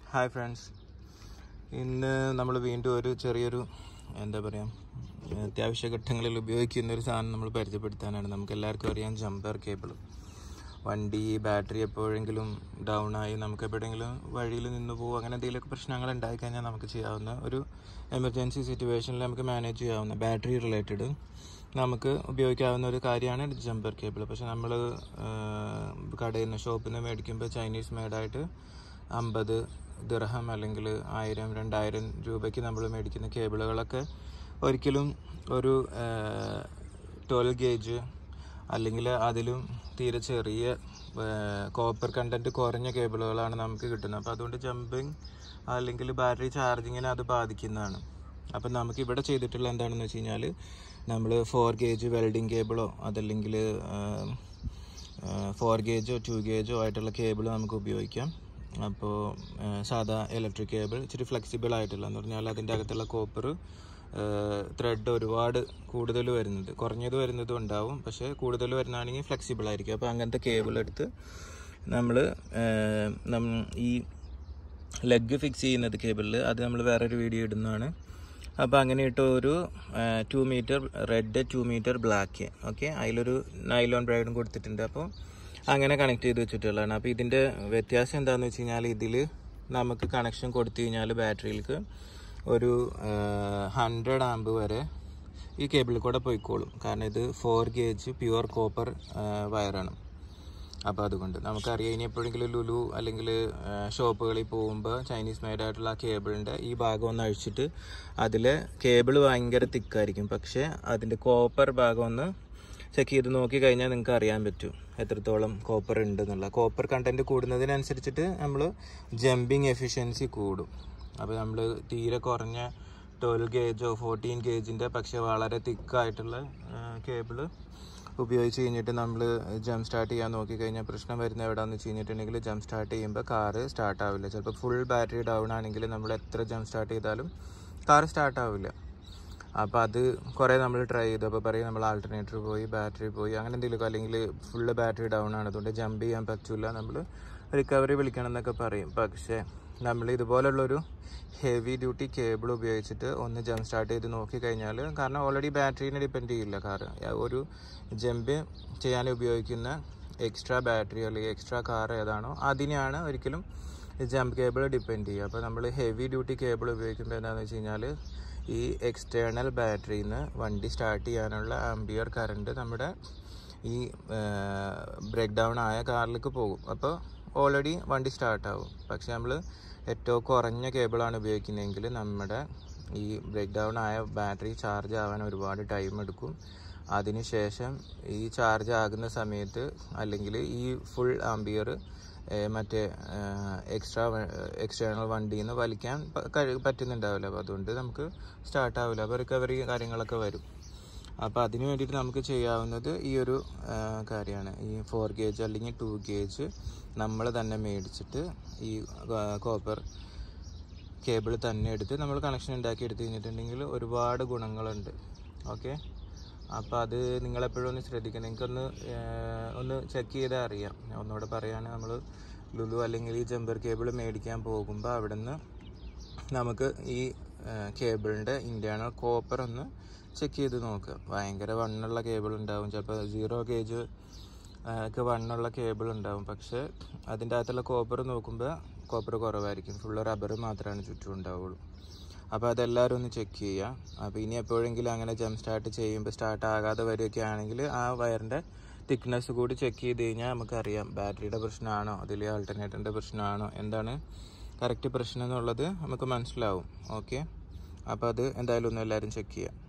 hi friends ഇന്ന് നമ്മൾ വീണ്ടും ഒരു ചെറിയൊരു എന്താ പറയുക അത്യാവശ്യ ഘട്ടങ്ങളിൽ ഉപയോഗിക്കുന്ന ഒരു സാധനം നമ്മൾ പരിചയപ്പെടുത്താനാണ് നമുക്ക് എല്ലാവർക്കും അറിയാം ജമ്പർ കേബിൾ വണ്ടി ബാറ്ററി എപ്പോഴെങ്കിലും ഡൗൺ ആയി നമുക്ക് എപ്പോഴെങ്കിലും വഴിയിൽ നിന്ന് പോകും അങ്ങനെ എന്തെങ്കിലുമൊക്കെ പ്രശ്നങ്ങൾ ഉണ്ടായിക്കഴിഞ്ഞാൽ നമുക്ക് ചെയ്യാവുന്ന ഒരു എമർജൻസി സിറ്റുവേഷനിൽ നമുക്ക് മാനേജ് ചെയ്യാവുന്ന ബാറ്ററി റിലേറ്റഡ് നമുക്ക് ഉപയോഗിക്കാവുന്ന ഒരു കാര്യമാണ് ജമ്പർ കേബിൾ പക്ഷെ നമ്മൾ കടയിൽ നിന്ന് ഷോപ്പിൽ നിന്ന് മേടിക്കുമ്പോൾ ചൈനീസ് മെയ്ഡായിട്ട് അമ്പത് ദിർഹം അല്ലെങ്കിൽ ആയിരം രണ്ടായിരം രൂപയ്ക്ക് നമ്മൾ മേടിക്കുന്ന കേബിളുകളൊക്കെ ഒരിക്കലും ഒരു ട്വൽവ് ഗേജ് അല്ലെങ്കിൽ അതിലും തീരെ ചെറിയ കോപ്പർ കണ്ടന്റ് കുറഞ്ഞ കേബിളുകളാണ് നമുക്ക് കിട്ടുന്നത് അപ്പോൾ അതുകൊണ്ട് ജമ്പിങ് അല്ലെങ്കിൽ ബാറ്ററി ചാർജിങ്ങിനെ അത് ബാധിക്കുന്നതാണ് അപ്പം നമുക്ക് ഇവിടെ ചെയ്തിട്ടുള്ള എന്താണെന്ന് വെച്ച് കഴിഞ്ഞാൽ നമ്മൾ ഫോർ ഗേജ് വെൽഡിങ് കേബിളോ അതല്ലെങ്കിൽ ഫോർ ഗേജോ ടു ഗേജോ ആയിട്ടുള്ള കേബിൾ നമുക്ക് ഉപയോഗിക്കാം അപ്പോൾ സാധാ ഇലക്ട്രിക് കേബിൾ ഇച്ചിരി ഫ്ലെക്സിബിൾ ആയിട്ടുള്ള എന്ന് പറഞ്ഞാൽ അതിൻ്റെ അകത്തുള്ള കോപ്പർ ത്രെഡ് ഒരുപാട് കൂടുതൽ വരുന്നത് കുറഞ്ഞത് വരുന്നതും ഉണ്ടാവും പക്ഷേ കൂടുതൽ വരുന്നതാണെങ്കിൽ ഫ്ലെക്സിബിൾ ആയിരിക്കും അപ്പോൾ അങ്ങനത്തെ കേബിൾ എടുത്ത് നമ്മൾ ഈ ലെഗ് ഫിക്സ് ചെയ്യുന്നത് കേബിളിൽ അത് നമ്മൾ വേറൊരു വീഡിയോ ഇടുന്നതാണ് അപ്പോൾ അങ്ങനെ ഇട്ട് ഒരു two metre red two metre black okay അതിലൊരു നൈലോൺ ബ്രൈഡും കൊടുത്തിട്ടുണ്ട് അപ്പോൾ അങ്ങനെ കണക്ട് ചെയ്ത് വെച്ചിട്ടുള്ളതാണ് അപ്പോൾ ഇതിൻ്റെ വ്യത്യാസം എന്താണെന്ന് വെച്ച് കഴിഞ്ഞാൽ ഇതിൽ നമുക്ക് കണക്ഷൻ കൊടുത്തു കഴിഞ്ഞാൽ ബാറ്ററിയിലേക്ക് ഒരു ഹൺഡ്രഡ് ആമ്പ് വരെ ഈ കേബിളിൽ കൂടെ പോയിക്കോളും കാരണം ഇത് ഫോർ ഗേജ് പ്യുവർ കോപ്പർ വയറാണ് അപ്പോൾ അതുകൊണ്ട് നമുക്കറിയാം ഇനി എപ്പോഴെങ്കിലും ലുലു അല്ലെങ്കിൽ ഷോപ്പുകളിൽ പോകുമ്പോൾ ചൈനീസ് മെയ്ഡ് ആയിട്ടുള്ള ആ കേബിളിൻ്റെ ഈ ഭാഗം ഒന്ന് അഴിച്ചിട്ട് അതിൽ കേബിൾ ഭയങ്കര തിക്കായിരിക്കും പക്ഷേ അതിൻ്റെ കോപ്പർ ഭാഗം ഒന്ന് ചെക്ക് ചെയ്ത് നോക്കി കഴിഞ്ഞാൽ നിങ്ങൾക്ക് അറിയാൻ പറ്റും എത്രത്തോളം കോപ്പർ ഉണ്ട് എന്നുള്ള കോപ്പർ കണ്ടന്റ് കൂടുന്നതിനനുസരിച്ചിട്ട് നമ്മൾ ജമ്പിങ് എഫിഷ്യൻസി കൂടും അപ്പോൾ നമ്മൾ തീരെ കുറഞ്ഞ ട്വൽവ് ഗേജോ ഫോർട്ടീൻ ഗേജിൻ്റെ പക്ഷേ വളരെ തിക്കായിട്ടുള്ള കേബിള് ഉപയോഗിച്ച് കഴിഞ്ഞിട്ട് നമ്മൾ ജംപ് സ്റ്റാർട്ട് ചെയ്യാൻ നോക്കിക്കഴിഞ്ഞാൽ പ്രശ്നം വരുന്നത് എവിടെയാണെന്ന് വെച്ച് കഴിഞ്ഞിട്ടുണ്ടെങ്കിൽ ജംപ് സ്റ്റാർട്ട് ചെയ്യുമ്പോൾ കാറ് സ്റ്റാർട്ട് ആവില്ല ചിലപ്പോൾ ഫുൾ ബാറ്ററി ഡൗൺ ആണെങ്കിൽ നമ്മൾ എത്ര ജംപ് സ്റ്റാർട്ട് ചെയ്താലും കാർ സ്റ്റാർട്ട് ആവില്ല അപ്പോൾ അത് കുറേ നമ്മൾ ട്രൈ ചെയ്തു അപ്പോൾ പറയും നമ്മൾ ആൾട്ടർനേറ്റർ പോയി ബാറ്ററി പോയി അങ്ങനെ എന്തെങ്കിലും അല്ലെങ്കിൽ ഫുള്ള് ബാറ്ററി ഡൗൺ ആണ് അതുകൊണ്ട് ജമ്പ് ചെയ്യാൻ പറ്റില്ല നമ്മൾ റിക്കവറി വിളിക്കണം എന്നൊക്കെ പറയും പക്ഷേ നമ്മൾ ഇതുപോലുള്ളൊരു ഹെവി ഡ്യൂട്ടി കേബിൾ ഉപയോഗിച്ചിട്ട് ഒന്ന് ജംപ് സ്റ്റാർട്ട് ചെയ്ത് നോക്കിക്കഴിഞ്ഞാൽ കാരണം ഓൾറെഡി ബാറ്ററീനെ ഡിപ്പെൻഡ് ചെയ്യില്ല കാർ ഒരു ജമ്പ് ചെയ്യാൻ ഉപയോഗിക്കുന്ന എക്സ്ട്രാ ബാറ്ററി അല്ലെങ്കിൽ എക്സ്ട്രാ കാർ ഏതാണോ അതിനെയാണ് ഒരിക്കലും ജമ്പ് കേബിൾ ഡിപ്പെൻഡ് ചെയ്യുക അപ്പോൾ നമ്മൾ ഹെവി ഡ്യൂട്ടി കേബിൾ ഉപയോഗിക്കുമ്പോൾ എന്താണെന്ന് വെച്ച് കഴിഞ്ഞാൽ ഈ എക്സ്റ്റേണൽ ബാറ്ററിയിൽ നിന്ന് വണ്ടി സ്റ്റാർട്ട് ചെയ്യാനുള്ള ആംബിയർ കറണ്ട് നമ്മുടെ ഈ ബ്രേക്ക് ഡൗൺ ആയ കാറിലേക്ക് പോകും അപ്പോൾ ഓൾറെഡി വണ്ടി സ്റ്റാർട്ടാവും പക്ഷെ നമ്മൾ ഏറ്റവും കുറഞ്ഞ കേബിളാണ് ഉപയോഗിക്കുന്നതെങ്കിൽ നമ്മുടെ ഈ ബ്രേക്ക് ഡൗൺ ആയ ബാറ്ററി ചാർജ് ആവാൻ ഒരുപാട് ടൈം എടുക്കും അതിനുശേഷം ഈ ചാർജ് ആകുന്ന സമയത്ത് അല്ലെങ്കിൽ ഈ ഫുൾ ആംബിയർ മറ്റേ എക്സ്ട്രാ എക്സ്റ്റേണൽ വണ്ടിയിൽ നിന്ന് വലിക്കാൻ പറ്റുന്നുണ്ടാവില്ല അപ്പോൾ അതുകൊണ്ട് നമുക്ക് സ്റ്റാർട്ട് ആവില്ല അപ്പോൾ റിക്കവറി കാര്യങ്ങളൊക്കെ വരും അപ്പോൾ അതിന് വേണ്ടിയിട്ട് നമുക്ക് ചെയ്യാവുന്നത് ഈ ഒരു കാര്യമാണ് ഈ ഫോർ ഗേജ് അല്ലെങ്കിൽ ടു ഗേജ് നമ്മൾ തന്നെ മേടിച്ചിട്ട് ഈ കോപ്പർ കേബിൾ തന്നെ എടുത്ത് നമ്മൾ കണക്ഷൻ ഉണ്ടാക്കി എടുത്തു കഴിഞ്ഞിട്ടുണ്ടെങ്കിൽ ഒരുപാട് ഗുണങ്ങളുണ്ട് ഓക്കെ അപ്പോൾ അത് നിങ്ങളെപ്പോഴും ഒന്ന് ശ്രദ്ധിക്കണം നിങ്ങൾക്കൊന്ന് ഒന്ന് ചെക്ക് ചെയ്താൽ അറിയാം ഞാൻ ഒന്നുകൂടെ പറയുകയാണെങ്കിൽ നമ്മൾ ലുലു അല്ലെങ്കിൽ ഈ ജമ്പർ കേബിൾ മേടിക്കാൻ പോകുമ്പോൾ അവിടെ നിന്ന് നമുക്ക് ഈ കേബിളിൻ്റെ ഇൻറ്റേർണൽ കോപ്പർ ഒന്ന് ചെക്ക് ചെയ്ത് നോക്കുക ഭയങ്കര വണ്ണുള്ള കേബിൾ ഉണ്ടാവും ചിലപ്പോൾ സീറോ ഗേജ് ഒക്കെ വണ്ണുള്ള കേബിൾ ഉണ്ടാവും പക്ഷേ അതിൻ്റെ അകത്തുള്ള കോപ്പർ നോക്കുമ്പോൾ കോപ്പർ കുറവായിരിക്കും ഫുള്ള് റബ്ബർ മാത്രമാണ് ചുറ്റും ഉണ്ടാവുള്ളൂ അപ്പോൾ അതെല്ലാവരും ഒന്ന് ചെക്ക് ചെയ്യുക അപ്പോൾ ഇനി എപ്പോഴെങ്കിലും അങ്ങനെ ജംപ് സ്റ്റാർട്ട് ചെയ്യുമ്പോൾ സ്റ്റാർട്ട് ആകാതെ വരികയൊക്കെ ആണെങ്കിൽ ആ വയറിൻ്റെ തിക്നെസ് കൂടി ചെക്ക് ചെയ്ത് കഴിഞ്ഞാൽ നമുക്കറിയാം ബാറ്ററിയുടെ പ്രശ്നമാണോ അതിൽ ആൾട്ടർനേറ്ററിൻ്റെ പ്രശ്നമാണോ എന്താണ് കറക്റ്റ് പ്രശ്നം എന്നുള്ളത് നമുക്ക് മനസ്സിലാവും ഓക്കെ അപ്പോൾ അത് എന്തായാലും ഒന്ന് എല്ലാവരും ചെക്ക് ചെയ്യാം